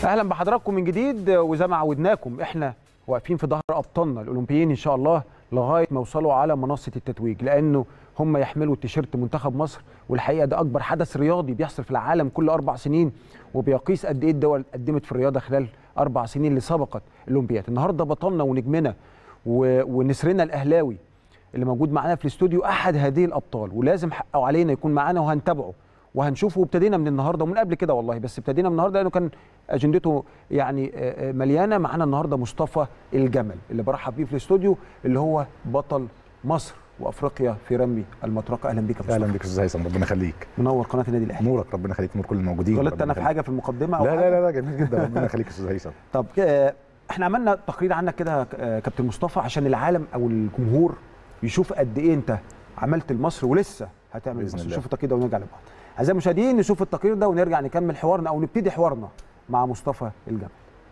اهلا بحضراتكم من جديد وزي ما عودناكم احنا واقفين في ظهر ابطالنا الاولمبيين ان شاء الله لغايه ما يوصلوا على منصه التتويج لانه هم يحملوا تيشيرت منتخب مصر والحقيقه ده اكبر حدث رياضي بيحصل في العالم كل اربع سنين وبيقيس قد ايه الدول قدمت في الرياضه خلال اربع سنين اللي سبقت الاولمبياد النهارده بطلنا ونجمنا و... ونسرنا الاهلاوي اللي موجود معانا في الاستوديو احد هذه الابطال ولازم حقه علينا يكون معانا وهنتابعه وهنشوفه وابتدينا من النهارده ومن قبل كده والله بس ابتدينا من النهارده لانه كان اجندته يعني مليانه معانا النهارده مصطفى الجمل اللي برحب بيه في الاستوديو اللي هو بطل مصر وافريقيا في رمي المطرقه اهلا بيك يا مصطفى اهلا بيك يا استاذ هيثم ربنا يخليك منور قناه النادي الاهلي نورك ربنا يخليك نور كل الموجودين غلطت انا في حاجه في المقدمه او لا حاجة؟ لا لا لا جميل جدا ربنا يخليك يا استاذ هيثم طب آه، احنا عملنا تقرير عنك كده آه، كابتن مصطفى عشان العالم او الجمهور يشوف قد ايه انت عملت لمصر ولسه هتعمل بإذن لمصر الله. نشوف التقرير ده ونرجع لبعض اعزائي المشاهدين نشوف التقرير ده ونرجع نكمل حوارنا او نبتدي حوارنا مع مصطفى الجمل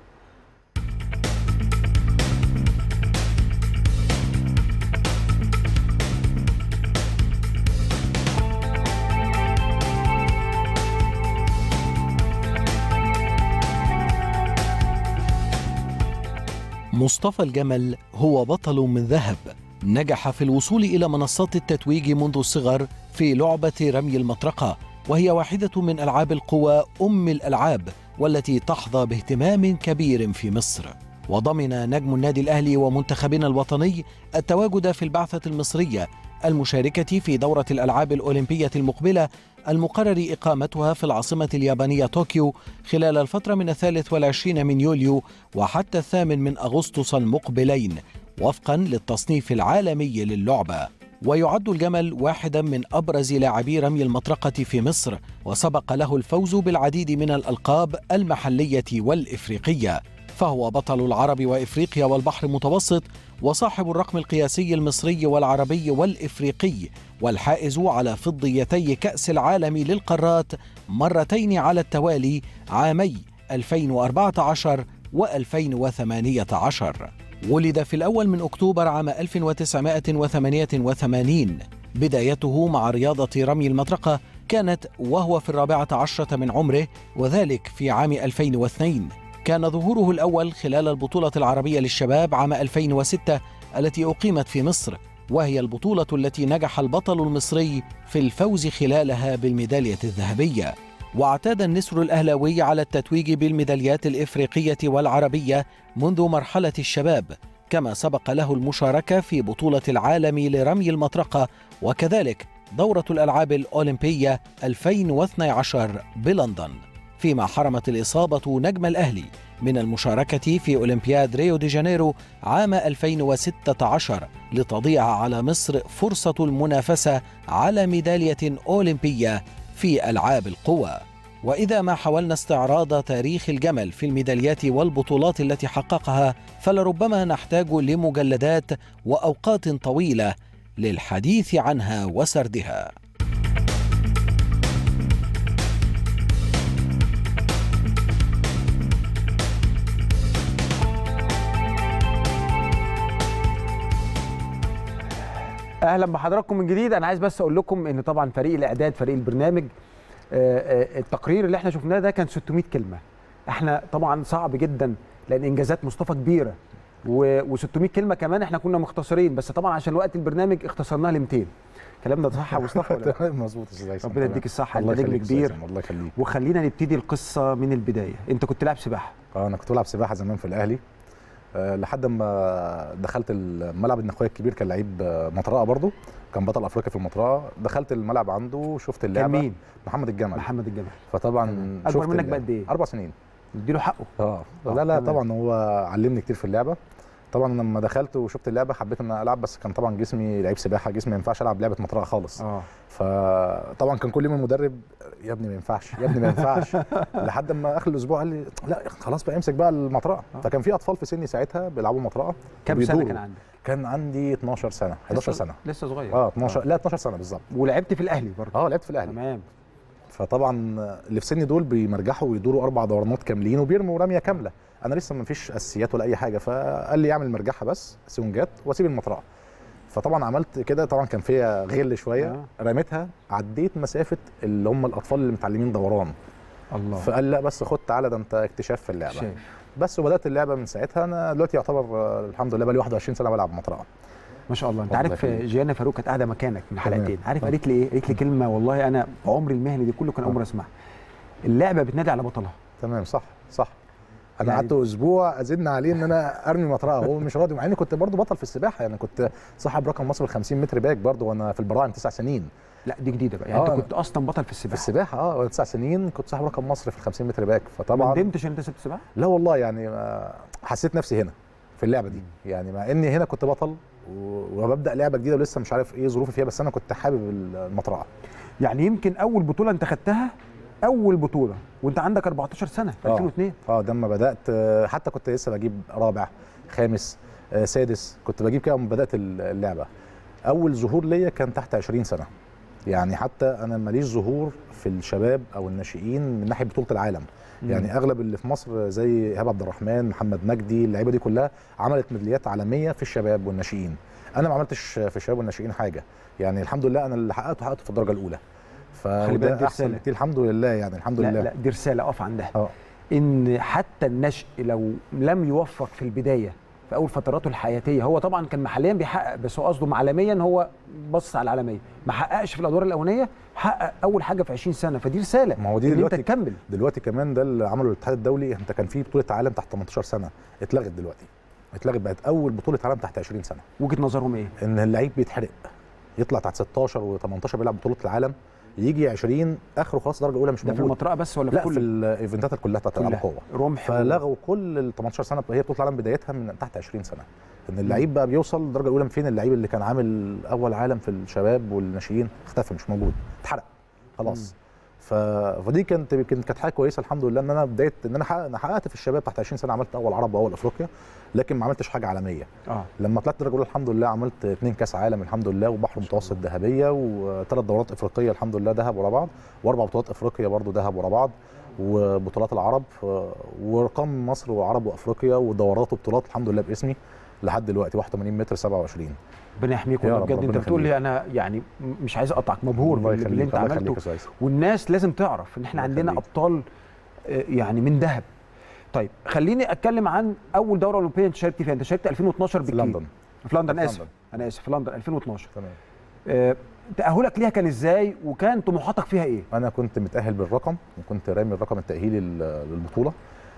مصطفى الجمل هو بطل من ذهب نجح في الوصول إلى منصات التتويج منذ الصغر في لعبة رمي المطرقة وهي واحدة من ألعاب القوى أم الألعاب والتي تحظى باهتمام كبير في مصر وضمن نجم النادي الأهلي ومنتخبنا الوطني التواجد في البعثة المصرية المشاركة في دورة الألعاب الأولمبية المقبلة المقرر إقامتها في العاصمة اليابانية طوكيو خلال الفترة من الثالث والعشرين من يوليو وحتى الثامن من أغسطس المقبلين وفقا للتصنيف العالمي للعبة ويعد الجمل واحدا من أبرز لاعبي رمي المطرقة في مصر وسبق له الفوز بالعديد من الألقاب المحلية والإفريقية فهو بطل العرب وإفريقيا والبحر المتوسط وصاحب الرقم القياسي المصري والعربي والإفريقي والحائز على فضيتي كأس العالم للقارات مرتين على التوالي عامي 2014 و2018 ولد في الأول من أكتوبر عام 1988 بدايته مع رياضة رمي المطرقة كانت وهو في الرابعة عشرة من عمره وذلك في عام 2002 كان ظهوره الأول خلال البطولة العربية للشباب عام 2006 التي أقيمت في مصر وهي البطولة التي نجح البطل المصري في الفوز خلالها بالميدالية الذهبية واعتاد النسر الأهلاوي على التتويج بالميداليات الإفريقية والعربية منذ مرحلة الشباب كما سبق له المشاركة في بطولة العالم لرمي المطرقة وكذلك دورة الألعاب الأولمبية 2012 بلندن فيما حرمت الإصابة نجم الأهلي من المشاركة في أولمبياد ريو دي جانيرو عام 2016 لتضيع على مصر فرصة المنافسة على ميدالية أولمبية في ألعاب القوى وإذا ما حاولنا استعراض تاريخ الجمل في الميداليات والبطولات التي حققها فلربما نحتاج لمجلدات وأوقات طويلة للحديث عنها وسردها اهلا بحضراتكم من جديد انا عايز بس اقول لكم ان طبعا فريق الاعداد فريق البرنامج آه، آه، التقرير اللي احنا شفناه ده كان 600 كلمه احنا طبعا صعب جدا لان انجازات مصطفى كبيره و600 كلمه كمان احنا كنا مختصرين بس طبعا عشان وقت البرنامج اختصرناها ل 200 الكلام ده صح يا مصطفى ولا لا؟ تمام مظبوط يا استاذ هيثم ربنا تمام. يديك الصحه الله انت نجم يخليك يا أستاذ كبير هيثم، الله يخليك وخلينا نبتدي القصه من البدايه انت كنت لاعب سباحه اه انا كنت بلعب سباحه زمان في الاهلي آه لحد ما دخلت الملعب ان اخويا الكبير كان لعيب آه، مطرقه برضه كان بطل افريقيا في المطرقه دخلت الملعب عنده شفت كان اللعبه مين محمد الجمل محمد الجمال فطبعا تمام. أكبر شفت منك اللعبة. بقد إيه؟ اربع سنين اديله حقه اه آه، لا لا تمام. طبعا هو علمني كتير في اللعبه طبعا لما دخلت وشفت اللعبه حبيت ان أنا العب بس كان طبعا جسمي لعيب سباحه جسمي ما ينفعش العب لعبه مطرقه خالص اه فطبعا كان كل يوم المدرب يا ابني ما ينفعش يا ابني ما ينفعش لحد ما اخر الاسبوع قال لي لا خلاص بقى امسك بقى المطرقه آه. فكان في اطفال في سني ساعتها بيلعبوا مطرقه كم سنه وبيدوروا. كان عندك كان عندي 12 سنه 11 سنه لسه صغير اه 12 لا 12 سنه بالظبط ولعبت في الاهلي برضه اه لعبت في الاهلي تمام فطبعا اللي في سني دول بيمرجحوا ويدوروا اربع دورانات كاملين وبيرموا رميه كامله انا لسه ما فيش اساسيات ولا اي حاجه فقال لي اعمل مرجحه بس سونجات واسيب المطرقه فطبعا عملت كده طبعا كان فيا غل شويه آه. رميتها عديت مسافه اللي هم الاطفال اللي متعلمين دوران الله فقال لا بس خد تعالى ده انت اكتشاف في اللعبه شايف بس وبدات اللعبه من ساعتها انا دلوقتي يعتبر آه، الحمد لله بقى لي 21 سنه بلعب مطرقه ما شاء الله انت الله عارف يخليك. جيانا فاروق كانت قاعده مكانك من تمام. حلقتين عارف آه. قالت لي ايه قالت لي كلمه والله انا عمري المهني دي كله كان اول مره اسمعها اللعبه بتنادي على بطلها تمام صح صح انا يعني- قعدت اسبوع ازن عليه ان انا ارمي مطرقه هو مش راضي مع اني كنت برضو بطل في السباحه يعني كنت صاحب رقم مصر ال 50 متر باك برضو وانا في البراعم تسع سنين لا دي جديده بقى يعني آه. انت كنت اصلا بطل في في السباحه السباحه اه وانا تسع سنين كنت صاحب رقم مصر في ال 50 متر باك ما فطبعا ندمتش ان انت سبت السباحه لا والله يعني ما حسيت نفسي هنا في اللعبه دي يعني مع اني هنا كنت بطل و- وببدا لعبه جديده ولسه مش عارف ايه ظروفي فيها بس انا كنت حابب المطرقه يعني يمكن اول بطوله انت خدتها اول بطوله وانت عندك 14 سنه في آه. 2002 اه ده لما بدات آه، حتى كنت لسه بجيب رابع خامس آه، سادس كنت بجيب كده لما بدات اللعبه اول ظهور ليا كان تحت 20 سنه يعني حتى انا ماليش ظهور في الشباب او الناشئين من ناحيه بطوله العالم يعني اغلب اللي في مصر زي ايهاب عبد الرحمن محمد مجدي اللعيبه دي كلها عملت ميداليات عالميه في الشباب والناشئين انا ما عملتش في الشباب والناشئين حاجه يعني الحمد لله انا اللي حققته حققته في الدرجه الاولى خلي بالك دي فده احسن رسالة. كتير الحمد لله يعني الحمد لا لله لا دي رساله اقف عندها اه ان حتى النشء لو لم يوفق في البدايه في اول فتراته الحياتيه هو طبعا كان محليا بيحقق بس هو قصده عالميا هو بص على العالميه ما حققش في الادوار الاولانيه حقق اول حاجه في 20 سنه فدي رساله ما هو دي ان انت دلوقتي تكمل دلوقتي كمان ده اللي عمله الاتحاد الدولي انت كان في بطوله عالم تحت 18 سنه اتلغت دلوقتي اتلغت بقت اول بطوله عالم تحت 20 سنه وجهه نظرهم ايه؟ ان اللعيب بيتحرق يطلع تحت 16 و18 بيلعب بطوله العالم يجي 20 اخره خلاص درجه اولى مش ده في موجود المطرقه بس ولا في لا في كل الايفنتات كلها بتاعت العاب كلها؟ القوه رمح فلغوا كل ال 18 سنه هي بطوله العالم بدايتها من تحت 20 سنه ان اللعيب بقى بيوصل الدرجه الاولى فين اللعيب اللي كان عامل اول عالم في الشباب والناشئين اختفى مش موجود اتحرق خلاص ف... فدي كانت يمكن كانت حاجه كويسه الحمد لله ان انا بدايه ان انا حقق- أنا حققت في الشباب تحت 20 سنه عملت اول عرب واول افريقيا لكن ما عملتش حاجه عالميه اه لما طلعت درجه اولى الحمد لله عملت اثنين كاس عالم الحمد لله وبحر متوسط ذهبيه وثلاث دورات افريقيه الحمد لله ذهب ورا بعض واربع بطولات افريقيا برضو ذهب ورا بعض وبطولات العرب آه، وارقام مصر وعرب وافريقيا ودورات وبطولات الحمد لله باسمي لحد دلوقتي 81 متر 27 ربنا يحميك يا والله رب، بجد انت ربنا بتقول لي يخليك. انا يعني م- مش عايز اقطعك مبهور الله باللي باللي يخليك انت الله عملته يخليك يا سويس. والناس لازم تعرف ان احنا الله عندنا يخليك. ابطال آه، يعني من ذهب طيب خليني اتكلم عن اول دوره اولمبيه انت شاركت فيها انت شاركت 2012 في بكين. لندن في لندن في اسف لندن. انا اسف في لندن 2012 تمام آه، تاهلك ليها كان ازاي وكان طموحاتك فيها ايه انا كنت متاهل بالرقم وكنت رامي الرقم التاهيلي لل- للبطوله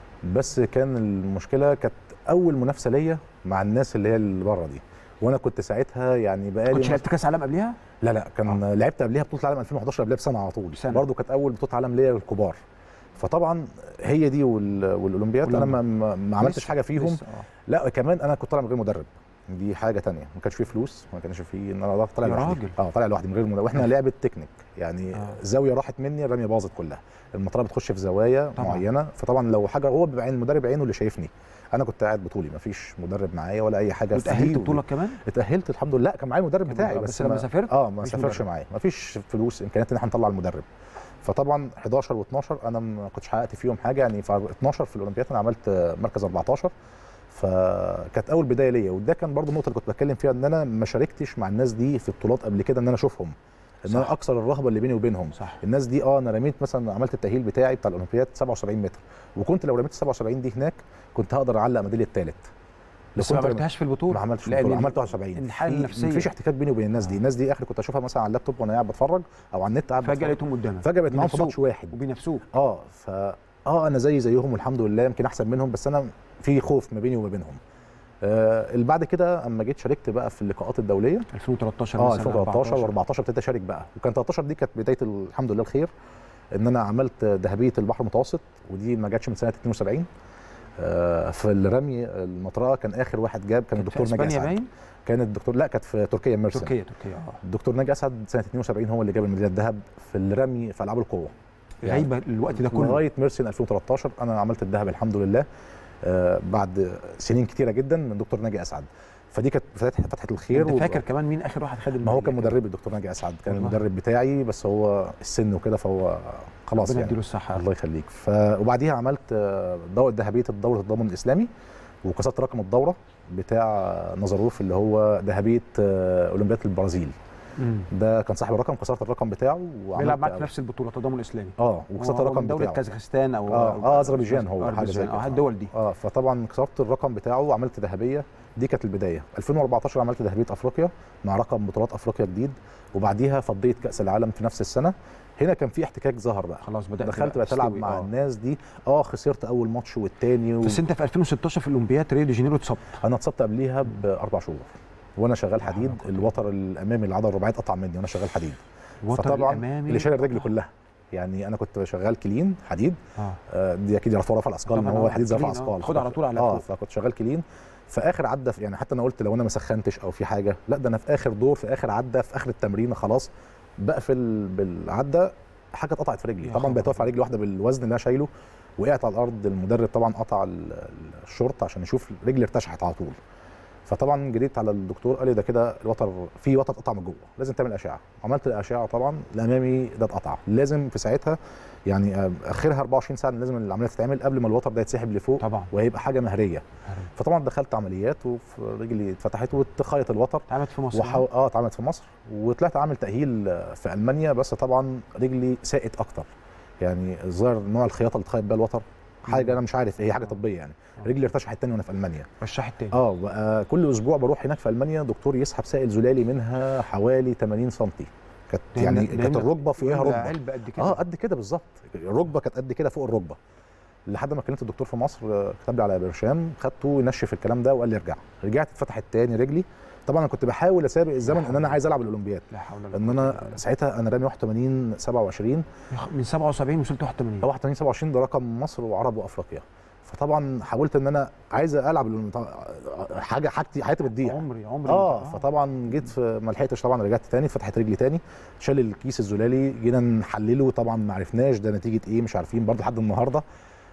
بس كان المشكله كانت اول منافسه ليا مع الناس اللي هي اللي بره دي وانا كنت ساعتها يعني بقالي كنت لعبت كاس عالم قبليها لا لا كان آه. لعبت قبلها بطوله العالم 2011 قبلها بسنه على طول بسنة. برضه كانت اول بطوله عالم ليا للكبار فطبعا هي دي وال- والاولمبياد انا ما, ما ما عملتش لسه- حاجه فيهم لسه، آه. لا كمان انا كنت طالع من غير مدرب دي حاجه تانية ما كانش فيه فلوس ما كانش فيه ان انا طالع يا لوحدي راجل. اه طالع لوحدي من غير مدرب واحنا لعبه تكنيك يعني آه. آه. زاويه راحت مني الرميه باظت كلها المطرقه بتخش في زوايا طبعاً. معينه فطبعا لو حاجه هو بيبقى عين المدرب عينه اللي شايفني انا كنت قاعد بطولي ما فيش مدرب معايا ولا اي حاجه وتاهلت free بطولك كمان اتاهلت الحمد لله كان معايا المدرب كان بتاعي مدرب. بس, بس لما ما- سافرت اه ما مفيش سافرش مدرب. معايا ما فيش فلوس امكانيات ان احنا نطلع المدرب فطبعا 11 و12 انا ما كنتش حققت فيهم حاجه يعني في 12 في الاولمبياد انا عملت مركز 14 فكانت اول بدايه ليا وده كان برضو النقطه اللي كنت بتكلم فيها ان انا ما شاركتش مع الناس دي في بطولات قبل كده ان انا اشوفهم ان صح. انا اكسر الرهبه اللي بيني وبينهم صح الناس دي اه انا رميت مثلا عملت التاهيل بتاعي بتاع الاولمبياد 77 متر وكنت لو رميت 77 دي هناك كنت هقدر اعلق ميداليه الثالث بس ما عملتهاش في البطوله ما عملتش لأن بطولة. عملت 71 الحاله في- النفسيه مفيش احتكاك بيني وبين الناس دي الناس دي اخري كنت اشوفها مثلا على اللابتوب وانا قاعد بتفرج او على النت قاعد فجاه بتفرج. لقيتهم قدامك فجاه بقيت معاهم في بينافسوك. ماتش واحد وبينافسوك اه ف اه انا زي زيهم والحمد لله يمكن احسن منهم بس انا في خوف ما بيني وما بينهم آه اللي بعد كده اما جيت شاركت بقى في اللقاءات الدوليه 2013 اه مثلا 2013 14. و14 ابتديت اشارك بقى وكان 13 دي كانت بدايه ال- الحمد لله الخير ان انا عملت ذهبيه البحر المتوسط ودي ما جاتش من سنه 72 آه في الرمي المطرقه كان اخر واحد جاب كان كانت في الدكتور ناجي اسبانيا اسعد باين كان الدكتور لا كانت في تركيا ميرسن تركيا تركيا اه الدكتور ناجي اسعد سنه 72 هو اللي جاب الميداليه الذهب في الرمي في العاب القوه يعني غايبه الوقت ده كله لغايه ميرسن 2013 انا عملت الذهب الحمد لله آه بعد سنين كتيره جدا من دكتور ناجي اسعد فدي كانت فتحه فتحه الخير انت و- فاكر كمان مين اخر واحد خد ما هو كان الميدالية؟ مدربي الدكتور ناجي اسعد كان والله. المدرب بتاعي بس هو السن وكده فهو خلاص ربنا يعني يديله الصحه الله يخليك ف... وبعديها عملت آه، دوره ذهبيه دوره الضامن الاسلامي وكسرت رقم الدوره بتاع نظروف اللي هو ذهبيه آه، اولمبياد البرازيل ده كان صاحب الرقم كسرت الرقم بتاعه بيلعب معاك أول- في نفس البطوله التضامن الاسلامي اه وكسرت هو الرقم من دوله بتاعه كازاخستان او اه اه اذربيجان هو حاجه زي اه كده الدول دي اه فطبعا كسرت الرقم بتاعه وعملت ذهبيه دي كانت البدايه 2014 عملت ذهبيه افريقيا مع رقم بطولات افريقيا جديد وبعديها فضيت كاس العالم في نفس السنه هنا كان في احتكاك ظهر بقى خلاص بدات دخلت بقى بقى تلعب تستوي. مع آه. الناس دي اه خسرت اول ماتش والتاني و... بس انت في 2016 في الاولمبياد ريو دي جانيرو اتصبت انا اتصبت قبليها باربع شهور وانا شغال حديد الوتر الامامي العضله الرباعيه اتقطع مني وانا شغال حديد الوتر فطبعا الامامي اللي شايل الرجل كلها يعني انا كنت شغال كلين حديد اه آه، دي اكيد رفع رفع الاثقال ان طبعاً هو آه، حديد زي رفع كلين، آه. اثقال خد على طول على اه فوق. فكنت شغال كلين في اخر عده في يعني حتى انا قلت لو انا ما سخنتش او في حاجه لا ده انا في اخر دور في اخر عده في اخر التمرين خلاص بقفل بالعده حاجه اتقطعت في رجلي يا طبعا خبر. بقيت واقف على رجلي واحده بالوزن اللي انا شايله وقعت على الارض المدرب طبعا قطع ال- الشورت عشان يشوف رجلي ارتشحت على طول فطبعا جريت على الدكتور قال لي ده كده الوتر في وتر اتقطع من جوه لازم تعمل اشعه عملت الاشعه طبعا الامامي ده اتقطع لازم في ساعتها يعني آه، اخرها 24 ساعه لازم العمليه تتعمل قبل ما الوتر ده يتسحب لفوق طبعا وهيبقى حاجه مهريه فطبعا دخلت عمليات وفي رجلي اتفتحت واتخيط الوتر اتعملت في مصر وحاول اه اتعملت في مصر وطلعت عامل تاهيل آه، في المانيا بس طبعا رجلي ساءت اكتر يعني الظاهر نوع الخياطه اللي اتخيط بيها الوتر حاجه انا مش عارف هي حاجه طبيه يعني رجلي ارتشحت تاني وانا في المانيا رشح التاني اه بقى كل اسبوع بروح هناك في المانيا دكتور يسحب سائل زلالي منها حوالي 80 سم كانت لأن- يعني لأن- كانت الركبه فوقيها ده ركبه علبه قد كده اه قد كده بالظبط الركبه كانت قد كده فوق الركبه لحد ما كلمت الدكتور في مصر آه، كتب لي على برشام خدته ينشف الكلام ده وقال لي ارجع رجعت اتفتحت تاني رجلي طبعا انا كنت بحاول اسابق الزمن ان انا عايز العب الاولمبياد لا حول ولا ان قوة انا إلا بالله. ساعتها انا رامي 81 27 من 77 وصلت 81 هو 81 27 ده رقم مصر وعرب وافريقيا فطبعا حاولت ان انا عايز العب الأولمبياد. حاجه حاجتي حياتي بتضيع عمري عمري اه فطبعا جيت في ما لحقتش طبعا رجعت تاني فتحت رجلي تاني شال الكيس الزلالي جينا نحلله طبعا ما عرفناش ده نتيجه ايه مش عارفين برضه لحد النهارده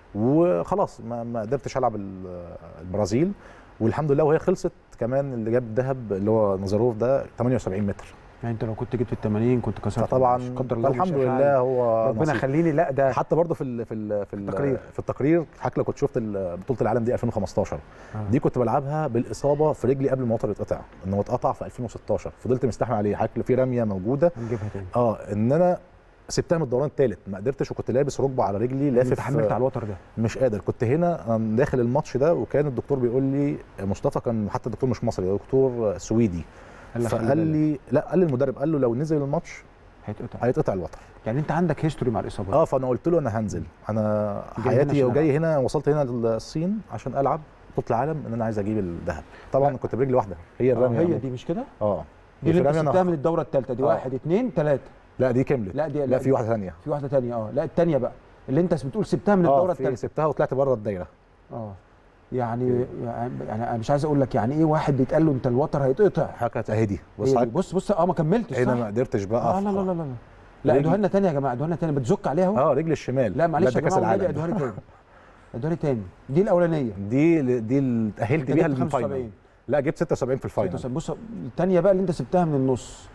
وخلاص ما, ما قدرتش العب ال- البرازيل والحمد لله وهي خلصت كمان اللي جاب الذهب اللي هو نزاروف ده 78 متر يعني انت لو كنت جبت ال 80 كنت كسرت فطبعا مش قدر الله الحمد مش أفعال. لله هو ربنا نصيب. خليني لا ده حتى برضه في ال في ال في التقرير. التقرير في التقرير حضرتك لو كنت شفت ال- بطوله العالم دي 2015 آه. دي كنت بلعبها بالاصابه في رجلي قبل ما الوتر يتقطع ان هو اتقطع في 2016 فضلت مستحمل عليه حضرتك في رميه موجوده هنجيبها تاني اه ان انا سبتها من الدوران الثالث ما قدرتش وكنت لابس ركبه على رجلي لافف انت حملت على الوتر ده مش قادر كنت هنا أنا داخل الماتش ده وكان الدكتور بيقول لي مصطفى كان حتى الدكتور مش مصري ده دكتور سويدي قال لك خلي فقال بالك، لي لا قال لي المدرب قال له لو نزل الماتش هيتقطع هيتقطع الوتر يعني انت عندك هيستوري مع الاصابات اه فانا قلت له انا هنزل انا جاي هنا حياتي عشان وجاي هنا وصلت هنا للصين عشان العب بطوله العالم ان انا عايز اجيب الذهب طبعا لا. كنت برجلي واحده هي آه، الرميه هي دي مش كده اه دي اللي في انت رمية سبتها أنا- من الدوره الثالثه دي آه. واحد اثنين ثلاثه لا دي كملت لا دي لا في واحده ثانيه في واحده ثانيه اه لا الثانيه بقى اللي انت بتقول سبتها من الدوره اه في الثالثه سبتها وطلعت بره الدايره اه يعني يعني انا مش عايز اقول لك يعني ايه واحد بيتقال له انت الوتر هيتقطع حكت اهي دي بص هي دي. حضرتك بص بص اه ما كملتش هنا صح؟ ما قدرتش بقى اه لا لا لا لا لا رجلي- ادوها لنا تاني يا جماعه ادوها لنا تاني بتزك عليها اهو اه رجل الشمال لا معلش ده يا كاس جماعه والنبي العالم ادوها لي تاني ادوها لي تاني دي الاولانيه دي دي اللي اتاهلت انت بيها جبت للفاينل 75 لا جبت 76 في الفاينل 76. بص الثانيه بقى اللي انت سبتها من النص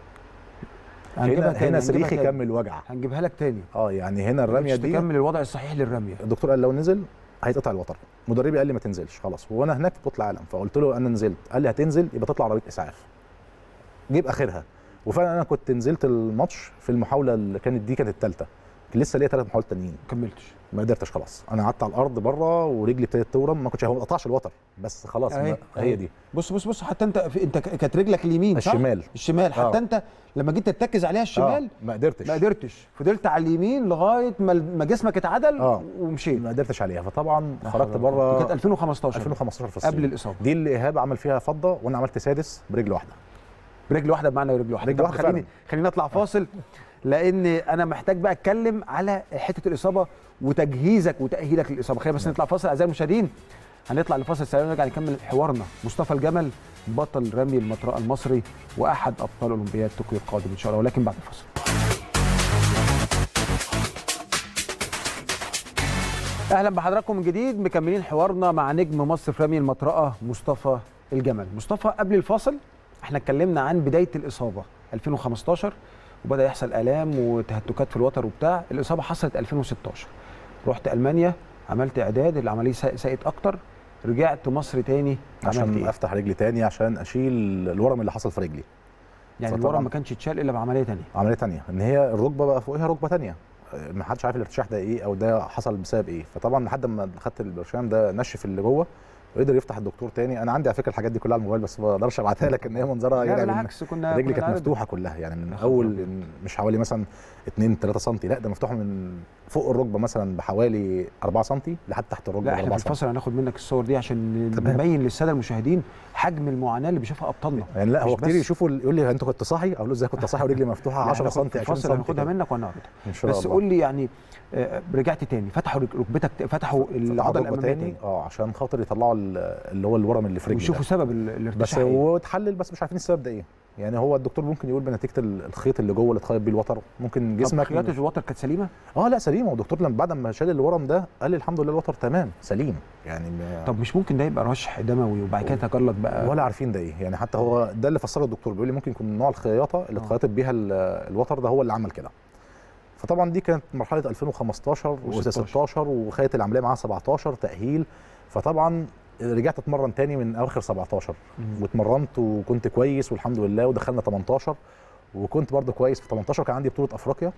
هنجيبها هنا تاني هنا هنجيبها صريخ تاني. يكمل وجع هنجيبها لك تاني اه يعني هنا الرميه مش دي تكمل الوضع الصحيح للرميه الدكتور قال لو نزل هيتقطع الوتر مدربي قال لي ما تنزلش خلاص وانا هناك في بطوله العالم فقلت له انا نزلت قال لي هتنزل يبقى تطلع عربيه اسعاف جيب اخرها وفعلا انا كنت نزلت الماتش في المحاوله اللي كانت دي كانت الثالثه لسه ليا ثلاث محاولات تانيين ما كملتش ما قدرتش خلاص انا قعدت على الارض بره ورجلي ابتدت تورم ما كنتش هو ما قطعش الوتر بس خلاص أهي، ما أهي. هي دي بص بص بص حتى انت في انت ك- كانت رجلك اليمين صح؟ الشمال. الشمال حتى آه. انت لما جيت تتكز عليها الشمال آه ما قدرتش ما قدرتش فضلت على اليمين لغايه ما ما جسمك اتعدل آه. ومشيت ما قدرتش عليها فطبعا لا خرجت حول ولا قوة. بره كانت 2015 2015 في الصين قبل الاصابه دي اللي ايهاب عمل فيها فضه وانا عملت سادس برجل واحده برجل واحده بمعنى رجل واحده رجل طب واحدة خليني فعلا. خليني اطلع فاصل لان انا محتاج بقى اتكلم على حته الاصابه وتجهيزك وتاهيلك للاصابه خلينا بس نطلع فاصل اعزائي المشاهدين هنطلع لفاصل سريع ونرجع نكمل حوارنا مصطفى الجمل بطل رمي المطرقه المصري واحد ابطال اولمبياد طوكيو القادم ان شاء الله ولكن بعد الفاصل اهلا بحضراتكم من جديد مكملين حوارنا مع نجم مصر في رمي المطرقه مصطفى الجمل مصطفى قبل الفاصل احنا اتكلمنا عن بدايه الاصابه 2015 وبدا يحصل الام وتهتكات في الوتر وبتاع الاصابه حصلت 2016 رحت المانيا عملت اعداد العمليه سا- ساءت اكتر رجعت مصر تاني عملت عشان ايه افتح رجلي تاني عشان اشيل الورم اللي حصل في رجلي يعني فطبعاً- الورم ما كانش يتشال الا بعمليه ثانيه عمليه تانية ان هي الركبه بقى فوقها ركبه تانية آه، ما حدش عارف الارتشاح ده ايه او ده حصل بسبب ايه فطبعا لحد ما خدت البرشام ده نشف اللي جوه وقدر يفتح الدكتور تاني انا عندي على فكره الحاجات دي كلها على الموبايل بس ما بقدرش ابعتها لك ان هي منظرها لا يعني بالعكس كنا رجلي كنا كانت نعرض- مفتوحه كلها يعني من يا خبر اول أبيض. مش حوالي مثلا 2 3 سم لا ده مفتوحه من فوق الركبه مثلا بحوالي 4 سم لحد تحت الركبه لا احنا 4 في سم الفصل هناخد منك الصور دي عشان تمام. نبين للساده المشاهدين حجم المعاناه اللي بيشوفها ابطالنا يعني لا مش هو كتير بس- يشوفوا يقول لي انت كنت صاحي اقول له ازاي كنت صاحي ورجلي مفتوحه لا، 10 هناخد سم في 20 الفصل سم هناخدها كده. منك ونعرضها ان شاء بس الله قول لي يعني آه، رجعت تاني فتحوا رك- ركبتك فتحوا العضله الركبه الاماميه تاني تاني اه عشان خاطر يطلعوا ال- اللي هو الورم اللي في رجلي ويشوفوا ده. سبب ال- بس الارتشاح إيه. هو اتحلل بس مش عارفين السبب ده ايه يعني هو الدكتور ممكن يقول بنتيجه ال- الخيط اللي جوه اللي اتخيط بيه الوتر ممكن طب جسمك خياطه مش- الوتر كانت سليمه اه لا سليم والدكتور لما بعد ما شال الورم ده قال لي الحمد لله الوتر تمام سليم يعني ما طب مش ممكن ده يبقى رشح دموي وبعد كده تجلط بقى ولا عارفين ده ايه يعني حتى هو ده اللي فسره الدكتور بيقول لي ممكن يكون نوع الخياطه اللي آه. اتخيطت بيها ال- الوتر ده هو اللي عمل كده فطبعا دي كانت مرحله 2015 و16. و16 وخدت العمليه معاها 17 تاهيل فطبعا رجعت اتمرن تاني من اواخر 17 مم. واتمرنت وكنت كويس والحمد لله ودخلنا 18 وكنت برضه كويس في 18 كان عندي بطوله افريقيا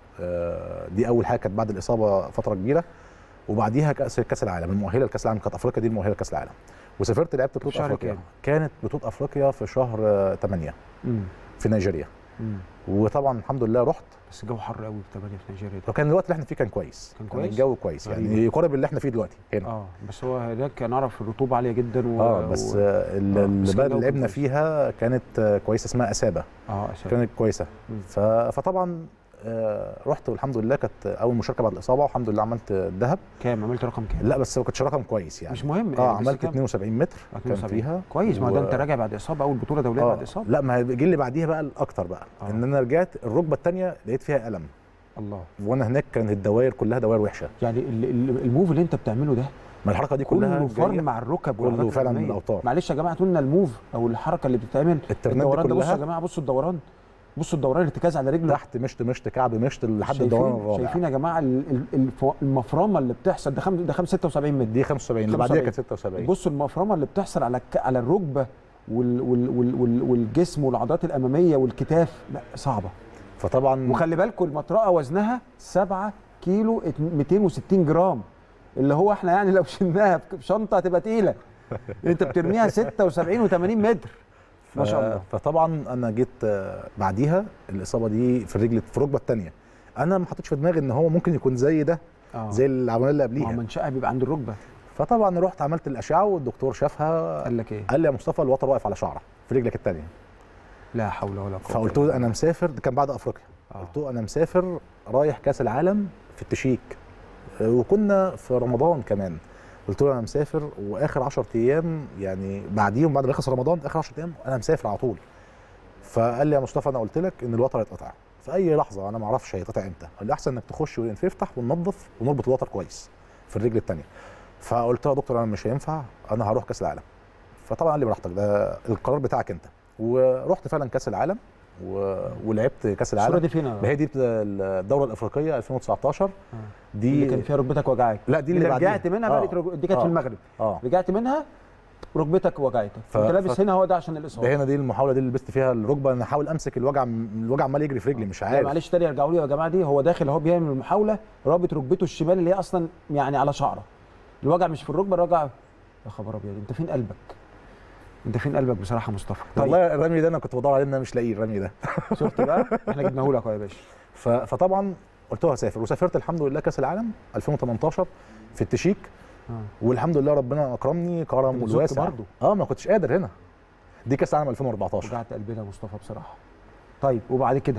آه، دي اول حاجه كانت بعد الاصابه فتره كبيره وبعديها كاس كاس العالم المؤهله لكاس العالم كانت افريقيا دي المؤهله لكاس العالم وسافرت لعبت بطوله شهر افريقيا كام؟ كانت بطوله افريقيا في شهر آه، 8 مم. في نيجيريا مم. وطبعا الحمد لله رحت بس الجو حر قوي في 8 في نيجيريا ده وكان الوقت اللي احنا فيه كان كويس كان كويس؟ الجو كويس يعني غريبة. يقارب اللي احنا فيه دلوقتي هنا اه بس هو هناك نعرف الرطوبه عاليه جدا و... اه بس و... آه، ال- آه، بس كان البلد جو اللي لعبنا كويس. فيها كانت آه، كويسه اسمها اسابه اه أسف. كانت كويسه مم. ف- فطبعا آه، رحت والحمد لله كانت اول مشاركه بعد الاصابه والحمد لله عملت الذهب كام عملت رقم كام لا بس ما كانتش رقم كويس يعني مش مهم اه يعني بس عملت كام؟ 72 متر كان 72. فيها كويس ما و- ده انت راجع بعد اصابه اول بطوله دوليه آه بعد اصابه لا ما جه اللي بعديها بقى الاكتر بقى آه. آه. ان انا رجعت الركبه الثانيه لقيت فيها الم الله وانا هناك كانت الدوائر كلها دوائر وحشه يعني ال- ال- الموف اللي انت بتعمله ده ما الحركه دي كلها كله فرم جاية- مع الركب كله والعضلات فعلاً من الأمامية. الأوتار. معلش يا جماعه لنا الموف او الحركه اللي بتتعمل الترنات دي الدوران ده بصوا كلها يا جماعه بصوا الدوران بصوا الدوران الارتكاز على رجله تحت مشط مشط كعب مشط لحد شايفين- الدوران الرابع شايفين يا جماعه ال- ال- الف- المفرمه اللي بتحصل ده خم ده 76 متر دي 75 اللي بعديها كانت 76 بصوا المفرمه اللي بتحصل على الك... على الركبه وال... وال... وال... وال... والجسم والعضلات الاماميه والكتاف لا صعبه فطبعا وخلي بالكم المطرقه وزنها 7 كيلو ات- 260 جرام اللي هو احنا يعني لو شلناها في شنطه هتبقى تقيله انت بترميها 76 و80 متر ما شاء الله فطبعا انا جيت آه، بعديها الاصابه دي في الرجل في الركبه الثانيه انا ما حطيتش في دماغي ان هو ممكن يكون زي ده آه. زي العمليه اللي ما هو قبليها منشأها بيبقى عند الركبه فطبعا رحت عملت الاشعه والدكتور شافها قال لك ايه قال لي يا مصطفى الوتر واقف على شعره في رجلك الثانيه لا حول ولا قوه فقلت إلا له انا بالله. مسافر ده كان بعد افريقيا آه. قلت له انا مسافر رايح كاس العالم في التشيك آه، وكنا في رمضان كمان قلت له انا مسافر واخر 10 ايام يعني بعديهم بعد ما يخلص رمضان اخر 10 ايام انا مسافر على طول فقال لي يا مصطفى انا قلت لك ان الوتر هيتقطع في اي لحظه انا ما اعرفش هيتقطع امتى قال لي احسن انك تخش ونفتح وننظف ونربط الوتر كويس في الرجل الثانيه فقلت له يا دكتور انا مش هينفع انا هروح كاس العالم فطبعا قال لي براحتك ده القرار بتاعك انت ورحت فعلا كاس العالم و... ولعبت كاس الصوره العالم دي فين ما هي دي الدوره الافريقيه 2019 دي دي اللي كان فيها ركبتك وجعك لا دي اللي بعديها. رجعت منها آه. بقى رج- دي كانت آه. في المغرب اه رجعت منها ركبتك وجعتك ف- انت لابس ف- هنا هو ده عشان ده الاصابه هنا دي المحاوله دي اللي لبست فيها الركبه انا احاول امسك الوجع الوجع عمال يجري في رجلي مش لا عارف معلش تاني ارجعوا لي يا جماعه دي هو داخل اهو بيعمل المحاوله رابط ركبته الشمال اللي هي اصلا يعني على شعره الوجع مش في الركبه الوجع يا خبر ابيض انت فين قلبك انت فين قلبك بصراحه يا مصطفى طيب والله الرمي ده انا كنت بدور عليه ان انا مش لاقيه الرمي ده شفت بقى احنا جبناه لك أهو يا باشا ف... فطبعا قلت له هسافر وسافرت الحمد لله كاس العالم 2018 في التشيك آه. والحمد لله ربنا اكرمني كرم كنت زدت والواسع برضه. اه ما كنتش قادر هنا دي كاس العالم 2014 وجعت قلبنا يا مصطفى بصراحه طيب وبعد كده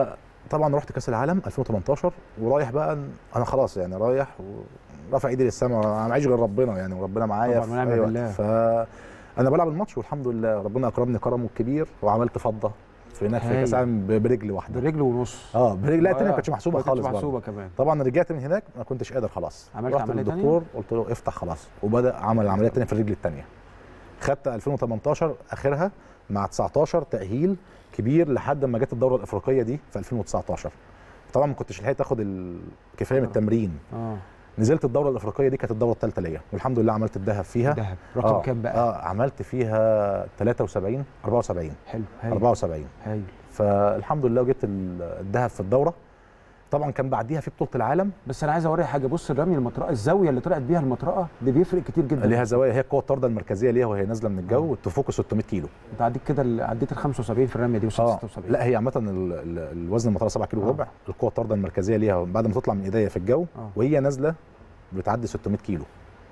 فطبعا رحت كاس العالم 2018 ورايح بقى انا خلاص يعني رايح ورافع ايدي للسماء انا معيش غير ربنا يعني وربنا معايا طبعاً ونعم في أي وقت. بالله. فانا بلعب الماتش والحمد لله ربنا اكرمني كرمه الكبير وعملت فضه في هناك في هايل. كاس العالم ب- برجل واحده برجل ونص اه برجل لا التانية آه، ما كانتش محسوبه ما كانتش خالص برضه. محسوبه كمان طبعا رجعت من هناك ما كنتش قادر خلاص عملت رحت عملية للدكتور قلت له افتح خلاص وبدا عمل العمليه الثانيه في الرجل الثانيه خدت 2018 اخرها مع 19 تاهيل كبير لحد ما جت الدوره الافريقيه دي في 2019 طبعا ما كنتش لحقت اخد الكفايه من آه. التمرين اه نزلت الدوره الافريقيه دي كانت الدوره الثالثه ليا والحمد لله عملت الذهب فيها دهب رقم آه كام بقى اه عملت فيها 73 74 حلو هايل 74 هايل فالحمد لله جبت ال- الذهب في الدوره طبعا كان بعديها في بطوله العالم بس انا عايز اوري حاجه بص الرمي المطرقه الزاويه اللي طلعت بيها المطرقه دي بيفرق كتير جدا ليها زوايا هي القوه الطارده المركزيه ليها وهي نازله من الجو تفوق 600 كيلو انت عديت كده ال- عديت ال 75 في الرميه دي وصلت اه 76 لا هي عامه ال- ال- الوزن المطار 7 كيلو آه. وربع القوه الطارده المركزيه ليها بعد ما تطلع من ايديا في الجو آه. وهي نازله بتعدي 600 كيلو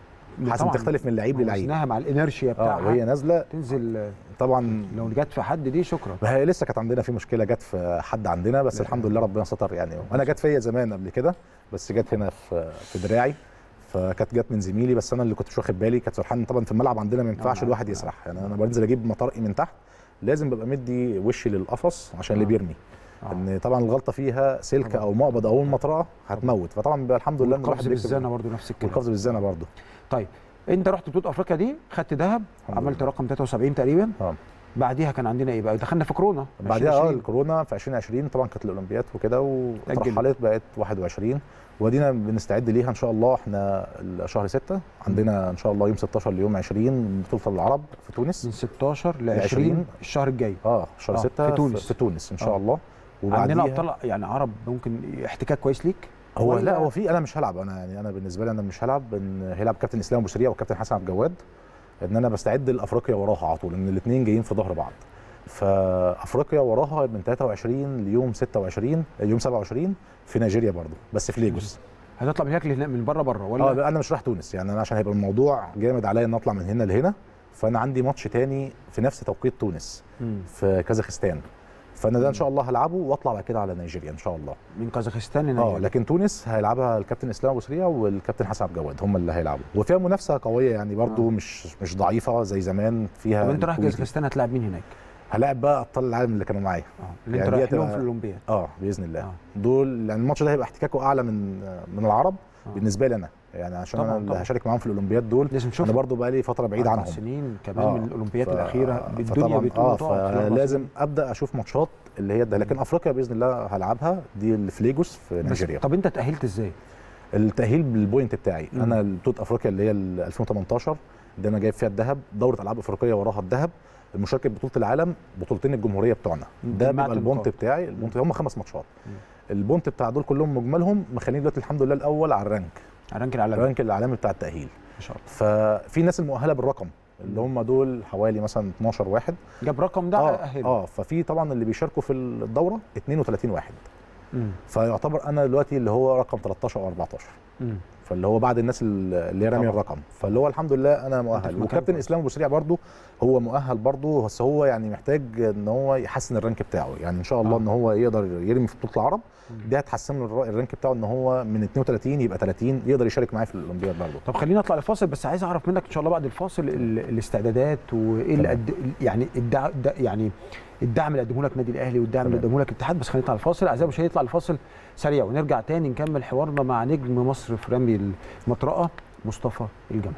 حسب طبعاً تختلف من لعيب للعيب وزنها مع الانرشيا اه بتاعها وهي نازله تنزل طبعا لو جت في حد دي شكرا ما هي لسه كانت عندنا في مشكله جت في حد عندنا بس لا. الحمد لله ربنا ستر يعني انا جت فيا زمان قبل كده بس جت هنا في في دراعي فكانت جت من زميلي بس انا اللي كنت مش واخد بالي كانت سرحان طبعا في الملعب عندنا ما ينفعش نعم. الواحد يسرح يعني انا بنزل اجيب مطرقي من تحت لازم ببقى مدي وشي للقفص عشان اللي آه. بيرمي آه. ان طبعا الغلطه فيها سلك طبعاً. او مقبض او المطرقه هتموت فطبعا بيبقى الحمد لله ان الواحد والقفز بيكتب بالزانه برضو نفس الكلام والقفز بالزانه برضه طيب انت رحت بطوله افريقيا دي خدت ذهب الحمد عملت لله. رقم 73 تقريبا اه بعديها كان عندنا ايه بقى دخلنا في كورونا بعدها اه 2020. الكورونا في 2020 طبعا كانت الاولمبياد وكده أجل. وترحلت بقت 21 ودينا بنستعد ليها ان شاء الله احنا شهر 6 عندنا ان شاء الله يوم 16 ليوم 20 بطوله العرب في تونس من 16 ل 20 20 الشهر الجاي اه شهر آه، 6 في تونس. في تونس ان شاء آه. الله عندنا وبعديها ابطال يعني عرب ممكن احتكاك كويس ليك هو ولا- لا هو في انا مش هلعب انا يعني انا بالنسبه لي انا مش هلعب ان هيلعب كابتن اسلام ابو سريع وكابتن حسن عبد الجواد ان انا بستعد لافريقيا وراها على طول ان الاثنين جايين في ظهر بعض فافريقيا وراها من 23 ليوم 26 يوم 27 في نيجيريا برضو بس في ليجوس هتطلع من هناك لهنا- من بره بره اه ولا لا، انا مش رايح تونس يعني انا عشان هيبقى الموضوع جامد عليا ان اطلع من هنا لهنا فانا عندي ماتش تاني في نفس توقيت تونس مم. في كازاخستان فانا ده ان شاء الله هلعبه واطلع بعد كده على نيجيريا ان شاء الله من كازاخستان اه لنيجيريا. لكن تونس هيلعبها الكابتن اسلام ابو سريع والكابتن حسن عبد الجواد هم اللي هيلعبوا وفيها منافسه قويه يعني برضو آه. مش مش ضعيفه زي زمان فيها طب انت رايح الكويت. كازاخستان هتلاعب مين هناك؟ هلاعب بقى ابطال العالم اللي كانوا معايا اه اللي انت يعني دي رايح لهم هتبقى- في الاولمبياد اه باذن الله آه. آه. دول يعني الماتش ده هيبقى احتكاكه اعلى من من العرب آه. آه. بالنسبه لي انا يعني عشان طبعاً، انا اللي طبعاً. هشارك معاهم في الاولمبياد دول لازم انا تشوفها برضو بقى لي فتره بعيد أربع عنهم سنين كمان آه. من الاولمبياد ف- الاخيره بالدنيا فطبعاً- بتقول اه تقعد في الأربع فلازم سنين. ابدا اشوف ماتشات اللي هي ده لكن افريقيا باذن الله هلعبها دي اللي في ليجوس في بس نيجيريا طب انت تاهلت ازاي؟ التاهيل بالبوينت بتاعي مم. انا بطوله افريقيا اللي هي ال 2018 اللي انا جايب فيها الذهب دوره العاب افريقيه وراها الذهب المشاركه ببطوله العالم بطولتين الجمهوريه بتوعنا مم. ده جمعت بيبقى البونت النقاط. بتاعي البونت هم خمس ماتشات مم. البونت بتاع دول كلهم مجملهم مخليني دلوقتي الحمد لله الاول على الرانك الرانك العالمي الرانك العالمي بتاع التاهيل ما شاء الله ففي ناس المؤهله بالرقم اللي هم دول حوالي مثلا 12 واحد جاب رقم ده اه اهله اه ففي طبعا اللي بيشاركوا في الدوره 32 واحد مم. فيعتبر انا دلوقتي اللي هو رقم 13 او 14 مم. فاللي هو بعد الناس اللي هي راميه طبعا. الرقم فاللي هو الحمد لله انا أنت في مؤهل مكان وكابتن كويس. اسلام ابو سريع برضه هو مؤهل برضه بس هو يعني محتاج ان هو يحسن الرانك بتاعه يعني ان شاء الله آه. ان هو يقدر يرمي في بطوله العرب مم. دي هتحسن له الر- الرانك بتاعه ان هو من 32 يبقى 30 يقدر يشارك معايا في الاولمبياد برضه طب خلينا نطلع لفاصل بس عايز اعرف منك ان شاء الله بعد الفاصل ال- الاستعدادات وايه اللي تمام. قد يعني الدع... د- يعني الدعم اللي قدمه لك النادي الاهلي والدعم اللي تمام. قدمه لك الاتحاد بس خلينا نطلع الفاصل اعزائي المشاهدين نطلع الفاصل سريع ونرجع تاني نكمل حوارنا مع نجم مصر في رمي المطرقه مصطفى الجمل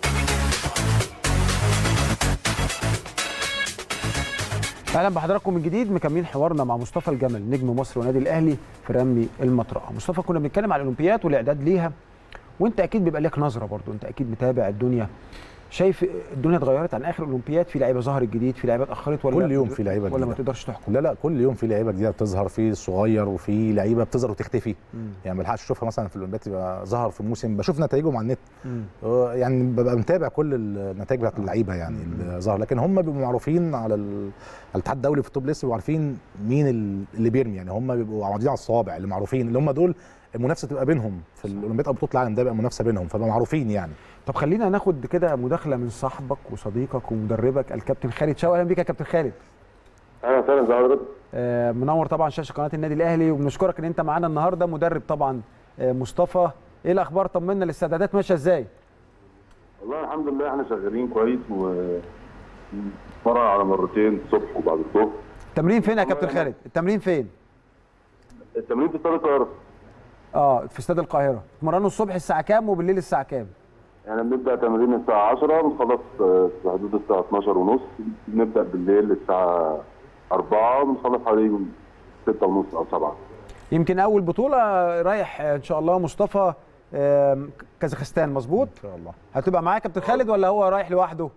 اهلا بحضراتكم من جديد مكملين حوارنا مع مصطفى الجمل نجم مصر ونادي الاهلي في رمي المطرقه مصطفى كنا بنتكلم على الاولمبياد والاعداد ليها وانت اكيد بيبقى لك نظره برضو انت اكيد متابع الدنيا شايف الدنيا اتغيرت عن اخر الاولمبياد في لعيبه ظهرت جديد في لعيبه اتاخرت ولا كل يوم في لعيبة ولا ما جديدة. تقدرش تحكم لا لا كل يوم في لعيبه جديده بتظهر في صغير وفي لعيبه بتظهر وتختفي مم. يعني ما بلحقش اشوفها مثلا في الاولمبياد يبقى ظهر في موسم بشوف نتائجهم على النت مم. آه، يعني ببقى متابع كل النتائج بتاعت اللعيبه يعني اللي ظهر لكن هم بيبقوا معروفين على ال- على الاتحاد الدولي في التوب ليست بيبقوا عارفين مين ال- اللي بيرمي يعني هم بيبقوا عاملين على الصوابع اللي معروفين اللي هم دول المنافسه تبقى بينهم في الاولمبياد او بطوله العالم ده بقى منافسه بينهم فبقى معروفين يعني طب خلينا ناخد كده مداخله من صاحبك وصديقك ومدربك الكابتن خالد شوقي اهلا بيك يا كابتن خالد اهلا وسهلا ازي حضرتك آه، منور طبعا شاشه قناه النادي الاهلي وبنشكرك ان انت معانا النهارده مدرب طبعا آه، مصطفى ايه الاخبار طمنا الاستعدادات ماشيه ازاي والله الحمد لله احنا شغالين كويس و مرة على مرتين الصبح وبعد الظهر التمرين فين يا كابتن خالد التمرين فين التمرين في استاد القاهره اه في استاد القاهره تمرنوا الصبح الساعه كام وبالليل الساعه كام يعني بنبدا تمرين الساعه 10 بنخلص آه، في حدود الساعه 12 ونص بنبدا بالليل الساعه 4 بنخلص حوالي 6 ونص او 7 يمكن اول بطوله رايح آه، ان شاء الله مصطفى آم، كازاخستان مظبوط ان شاء الله هتبقى معايا كابتن خالد ولا هو رايح لوحده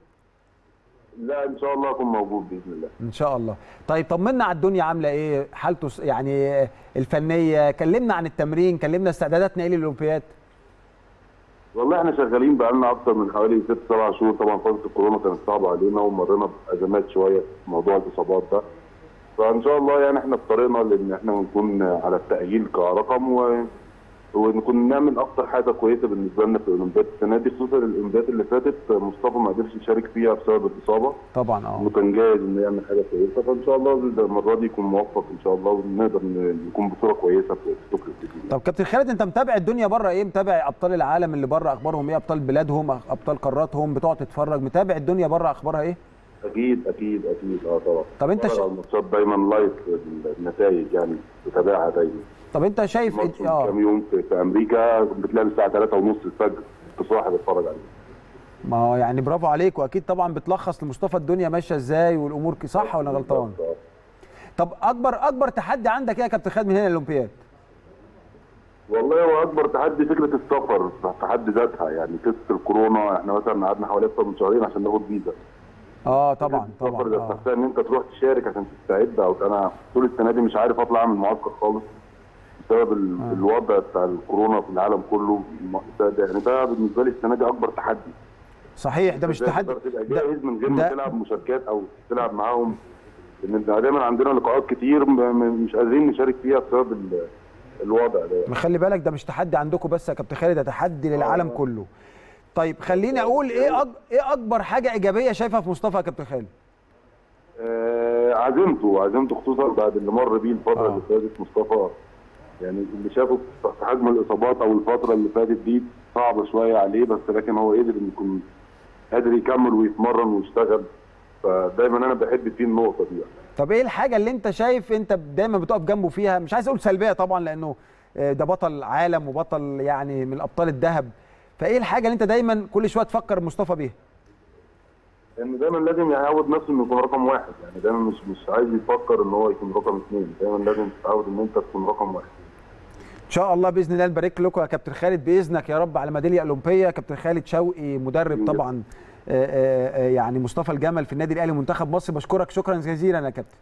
لا ان شاء الله اكون موجود باذن الله ان شاء الله طيب طمنا على الدنيا عامله ايه حالته س- يعني الفنيه كلمنا عن التمرين كلمنا استعداداتنا ايه للاولمبياد والله احنا شغالين بقالنا اكتر من حوالي ست سبع شهور طبعا فتره الكورونا كانت صعبه علينا ومرينا بازمات شويه في موضوع الاصابات ده فان شاء الله يعني احنا في طريقنا لان احنا نكون على التاهيل كرقم و... ونكون نعمل اكتر حاجه كويسه بالنسبه لنا في الاولمبياد السنه دي خصوصا الاولمبياد اللي فاتت مصطفى ما قدرش يشارك فيها بسبب الاصابه طبعا اه وكان جاهز انه يعمل حاجه كويسه فان شاء الله المره دي يكون موفق ان شاء الله ونقدر ن- نكون بصوره كويسه في في طوكيو بإذن الله. طب كابتن خالد انت متابع الدنيا بره ايه متابع ابطال العالم اللي بره اخبارهم ايه ابطال بلادهم ابطال قاراتهم بتقعد تتفرج متابع الدنيا بره اخبارها ايه اكيد اكيد اكيد اه طبعا طب انت بتفرج ش- على الماتشات دايما لايف النتائج يعني بتابعها دايما طب انت شايف ماتش إيه- من اه كام يوم في, في امريكا بتلاقي الساعه 3 ونص الفجر كنت صاحي بتفرج عليه ما هو يعني برافو عليك واكيد طبعا بتلخص لمصطفى الدنيا ماشيه ازاي والامور ك- صح ولا غلطان بالظبط، آه. طب اكبر اكبر تحدي عندك ايه يا كابتن خالد من هنا للاولمبياد والله هو اكبر تحدي فكره السفر في حد ذاتها يعني قصه الكورونا احنا مثلا قعدنا حوالي اكتر من شهرين عشان ناخد فيزا اه طبعا السفر طبعا ذات آه. نفسها ان انت تروح تشارك عشان تستعد او انا طول السنه دي مش عارف اطلع اعمل معسكر خالص بسبب ال- آه. الوضع بتاع الكورونا في العالم كله الم- ده يعني ده بالنسبه لي السنه دي اكبر تحدي صحيح ده مش إزاي تحدي تقدر تبقى ده- جاهز من غير ما ده- تلعب مشاركات او تلعب معاهم لان إحنا دايما عندنا لقاءات كتير م- م- مش قادرين نشارك فيها بسبب ال- الوضع ده ما خلي بالك ده مش تحدي عندكم بس يا كابتن خالد ده تحدي للعالم آه. كله طيب خليني اقول ايه أج... ايه اكبر حاجه ايجابيه شايفها في مصطفى يا كابتن خالد آه، عزيمته عزيمته خصوصا بعد اللي مر بيه الفتره آه. اللي فاتت مصطفى يعني اللي شافه في حجم الاصابات او الفتره اللي فاتت دي صعبه شويه عليه بس لكن هو قدر انه يكون قادر يكمل ويتمرن ويشتغل فدايما انا بحب فيه النقطه دي يعني. طب ايه الحاجه اللي انت شايف انت دايما بتقف جنبه فيها مش عايز اقول سلبيه طبعا لانه آه، ده بطل عالم وبطل يعني من ابطال الذهب فايه الحاجه اللي انت دايما كل شويه تفكر مصطفى بيها لان دايما لازم يعود نفسه انه يكون رقم واحد يعني دايما مش مش عايز يفكر ان هو يكون رقم اثنين دايما لازم تتعود ان انت تكون رقم واحد ان شاء الله باذن الله نبارك لكم يا كابتن خالد باذنك يا رب على ميداليه اولمبيه كابتن خالد شوقي مدرب طبعا آه، آه، آه، يعني مصطفى الجمل في النادي الاهلي منتخب مصر بشكرك شكرا جزيلا يا كابتن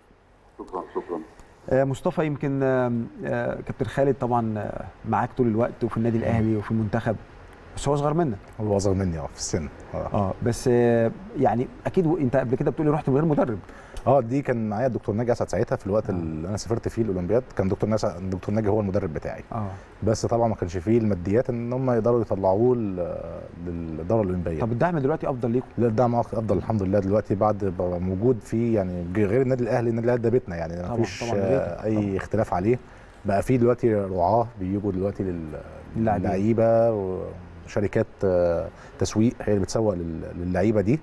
شكرا شكرا آه، مصطفى يمكن آه، آه، كابتن خالد طبعا آه، معاك طول الوقت وفي النادي الاهلي وفي المنتخب بس هو اصغر منك هو اصغر مني اه في السن اه اه بس آه، يعني اكيد و- انت قبل كده بتقولي رحت من غير مدرب اه دي كان معايا الدكتور ناجي اسعد ساعتها في الوقت اللي انا سافرت فيه الاولمبياد كان دكتور ناجي الدكتور ناجي هو المدرب بتاعي اه بس طبعا ما كانش فيه الماديات ان هم يقدروا يطلعوه ل- للاداره الاولمبيه طب الدعم دلوقتي افضل ليكم لا الدعم افضل الحمد لله دلوقتي بعد بقى موجود فيه يعني غير النادي الاهلي النادي الاهلي ده بيتنا يعني ما طبعاً، فيش طبعاً آه، بيتك، اي طبعاً. اختلاف عليه بقى فيه دلوقتي رعاه بيجوا دلوقتي لل- اللاعبين. للعيبه وشركات آه، تسويق هي اللي بتسوق لل- للعيبه دي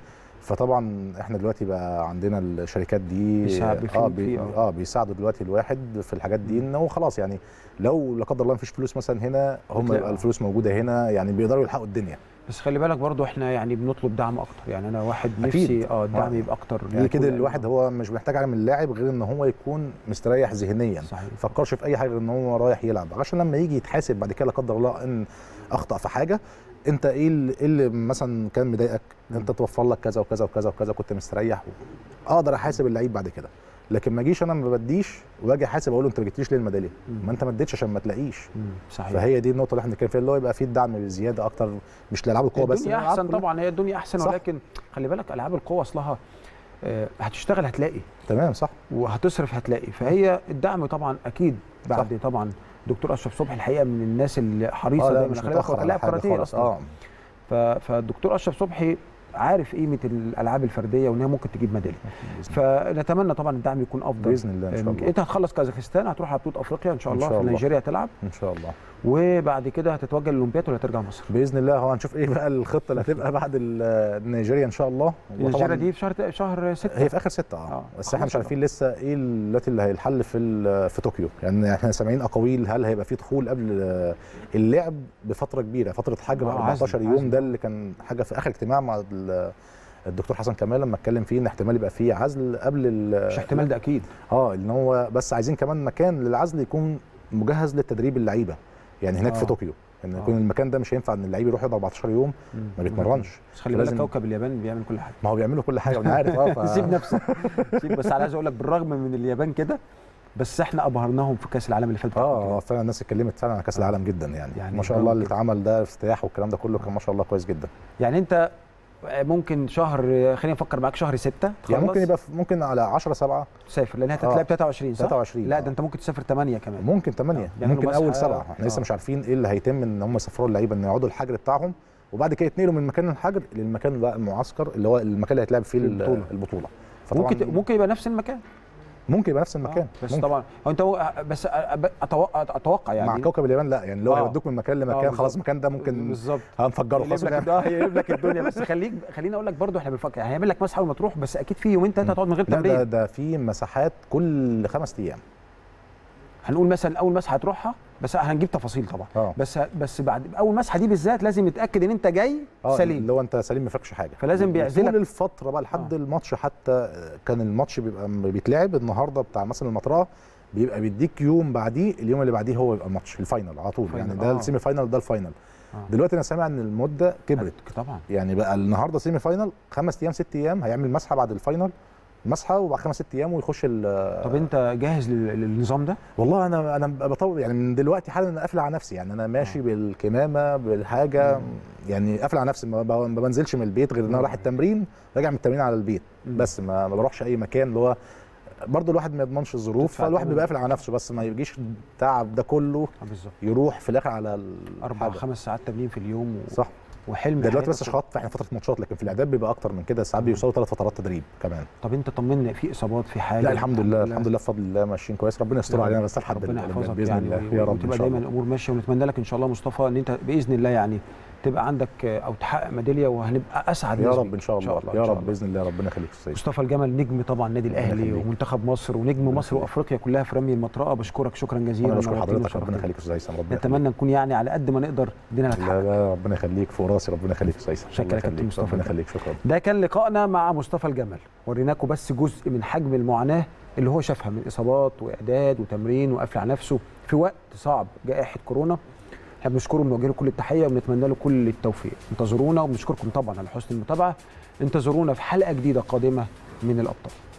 فطبعا احنا دلوقتي بقى عندنا الشركات دي بيساعد- اه بيفيد بي فيه، آه. اه بيساعدوا دلوقتي الواحد في الحاجات دي ان هو خلاص يعني لو لا قدر الله مفيش فلوس مثلا هنا هم بتلاقي- يبقى الفلوس موجوده هنا يعني بيقدروا يلحقوا الدنيا بس خلي بالك برضو احنا يعني بنطلب دعم اكتر يعني انا واحد أكيد. نفسي اه الدعم آه. يبقى اكتر يعني ليكوا كده لأن- الواحد هو مش محتاج حاجه من اللاعب غير ان هو يكون مستريح ذهنيا صحيح ما يفكرش في اي حاجه غير ان هو رايح يلعب عشان لما يجي يتحاسب بعد كده لا قدر الله ان اخطا في حاجه انت ايه اللي, إيه اللي مثلا كان مضايقك انت توفر لك كذا وكذا وكذا وكذا كنت مستريح اقدر احاسب اللعيب بعد كده لكن ما اجيش انا ما بديش واجي احاسب اقول له انت ما جبتليش ليه الميداليه ما انت ما اديتش عشان ما تلاقيش مم. صحيح فهي دي النقطه اللي احنا بنتكلم فيها اللي هو يبقى فيه الدعم بزياده اكتر مش لالعاب القوه بس الدنيا للألعاب احسن كلها. طبعا هي الدنيا احسن صح. ولكن خلي بالك العاب القوه اصلها آه، هتشتغل هتلاقي تمام صح وهتصرف هتلاقي فهي الدعم طبعا اكيد بعد طبعا دكتور اشرف صبحي الحقيقه من الناس اللي حريصه اه لا دايما مش خلي بالك هو متاخر كان على لاعب حاجه كاراتيه خالص اصلا اه ف- فالدكتور اشرف صبحي عارف قيمه الالعاب الفرديه وان هي ممكن تجيب ميداليه فنتمنى طبعا الدعم يكون افضل باذن الله ان شاء الله انت هتخلص كازاخستان هتروح على بطوله افريقيا ان شاء إن الله شاء في الله. نيجيريا تلعب ان شاء الله وبعد كده هتتوجه للاولمبياد ولا ترجع مصر باذن الله هو هنشوف ايه بقى الخطه اللي هتبقى بعد ال- نيجيريا ان شاء الله نيجيريا وطبعاً دي في شهر شهر 6 هي في اخر ستة اه, آه، بس احنا مش خلاص عارفين لسه ايه دلوقتي اللي هيتحل في ال- في طوكيو يعني احنا سامعين اقاويل هل هيبقى في دخول قبل اللعب بفتره كبيره فتره حجر آه، عزل- 14 يوم عزل. ده اللي كان حاجه في اخر اجتماع مع ال- الدكتور حسن كمال لما اتكلم فيه ان احتمال يبقى فيه عزل قبل ال- مش احتمال ده اكيد اه ان هو بس عايزين كمان مكان للعزل يكون مجهز للتدريب اللعيبه يعني هناك آه. في طوكيو ان آه. يكون المكان ده مش هينفع ان اللعيب يروح يقعد 14 يوم ما بيتمرنش بس خلي بالك لازم- كوكب اليابان بيعمل كل حاجه ما هو بيعملوا كل حاجه وانا عارف اه ف... سيب نفسك سيب بس انا عايز اقول لك بالرغم من اليابان كده بس احنا ابهرناهم في كاس العالم اللي فات اه آه، فعلا الناس اتكلمت فعلا عن كاس العالم جدا يعني, يعني يعني ما شاء الله اللي برضه- اتعمل ده افتتاح والكلام ده كله كان ما شاء الله كويس جدا يعني انت ممكن شهر خلينا نفكر معاك شهر 6 يعني ممكن يبقى في- ممكن على 10 7 تسافر لان آه. هتتلعب 23 صح 23 لا آه. ده انت ممكن تسافر 8 كمان ممكن 8 آه، بيعملوا ممكن اول مسحة- سبعه احنا لسه آه. مش عارفين ايه اللي هيتم ان هم يسافروا اللعيبه ان يقعدوا الحجر بتاعهم وبعد كده يتنقلوا من مكان الحجر للمكان بقى المعسكر اللي هو المكان اللي هيتلعب فيه البطولة. البطوله, البطولة. فطبعاً ممكن ممكن يبقى نفس المكان ممكن يبقى نفس المكان آه. بس ممكن. طبعا هو انت بس اتوقع اتوقع يعني مع كوكب اليابان لا يعني اللي هو آه. هيودوك من مكان آه، لمكان خلاص بالظبط. المكان ده ممكن بالظبط هنفجره خلاص يقلب لك ونعمل- اه يقلب لك الدنيا بس خليك خليني اقول لك برضو احنا بنفكر يعني هيعمل لك مسحه وما تروح بس اكيد في يومين ثلاثه هتقعد من غير لا ده تمرين ده في مساحات كل خمس ايام هنقول مثلا اول مسحه هتروحها بس هنجيب تفاصيل طبعا اه بس بس بعد اول مسحه دي بالذات لازم يتاكد ان انت جاي اه سليم اللي هو انت سليم ما فيكش حاجه فلازم بيعزلك. طول الفتره بقى لحد آه. الماتش حتى كان الماتش بيبقى م- بيتلعب النهارده بتاع مثلا المطرقه بيبقى بيديك يوم بعديه اليوم اللي بعديه هو يبقى الماتش الفاينل على طول فاينل، يعني ده آه. السيمي فاينل ده الفاينل آه. دلوقتي انا سامع ان المده كبرت طبعا يعني بقى النهارده سيمي فاينل خمس ايام ست ايام هيعمل مسحه بعد الفاينل مسحه وبعد خمس ست ايام ويخش ال- طب انت جاهز لل- للنظام ده والله انا انا بطول يعني من دلوقتي حالا انا قافل على نفسي يعني انا ماشي بالكمامه بالحاجه يعني قافل على نفسي ما ب- ما بنزلش من البيت غير ان انا رايح التمرين راجع من التمرين على البيت مم. بس ما, ما بروحش اي مكان اللي هو برضه الواحد ما يضمنش الظروف تدفع فالواحد تمن. بيبقى قافل على نفسه بس ما يجيش التعب ده كله آه، بالظبط يروح في الاخر على اربع الحاجة. خمس ساعات تمرين في اليوم و... صح وحلم ده دلوقتي حياتك بس شخط احنا فتره ماتشات لكن في الاعداد بيبقى اكتر من كده ساعات بيوصلوا ثلاث فترات تدريب كمان طب انت طمنا في اصابات في حاجه لا الحمد لله الحمد لله بفضل الله ماشيين كويس ربنا يستر يا علينا رب. بس لحد ربنا ال- يحفظك باذن يعني الله يا رب ان وتبقى شاء دايما الله الامور ماشيه ونتمنى لك ان شاء الله مصطفى ان انت باذن الله يعني تبقى عندك آه، او تحقق ميداليه وهنبقى اسعد يا ناس رب بيك. ان شاء الله إن يا شاء رب الله. باذن الله ربنا يخليك استاذ مصطفى الجمل نجم طبعا النادي الاهلي يخليك. ومنتخب مصر ونجم مصر يخليك. وافريقيا كلها في رمي المطرقه بشكرك شكرا جزيلا انا بشكر ونورتني حضرتك ربنا وشرفتني. يخليك استاذ هيثم ربنا نتمنى نكون يعني على قد ما نقدر ادينا لك يخليك. حق لا لا ربنا يخليك فوق راسي ربنا يخليك استاذ هيثم شكرا الله يا كابتن يخليك. مصطفى. ربنا يخليك شكرا ده كان لقائنا مع مصطفى الجمل وريناكم بس جزء من حجم المعاناه اللي هو شافها من اصابات واعداد وتمرين وقفل على نفسه في وقت صعب جائحه كورونا احنا بنشكره وبنوجه له كل التحيه وبنتمنى له كل التوفيق انتظرونا وبنشكركم طبعا على حسن المتابعه انتظرونا في حلقه جديده قادمه من الابطال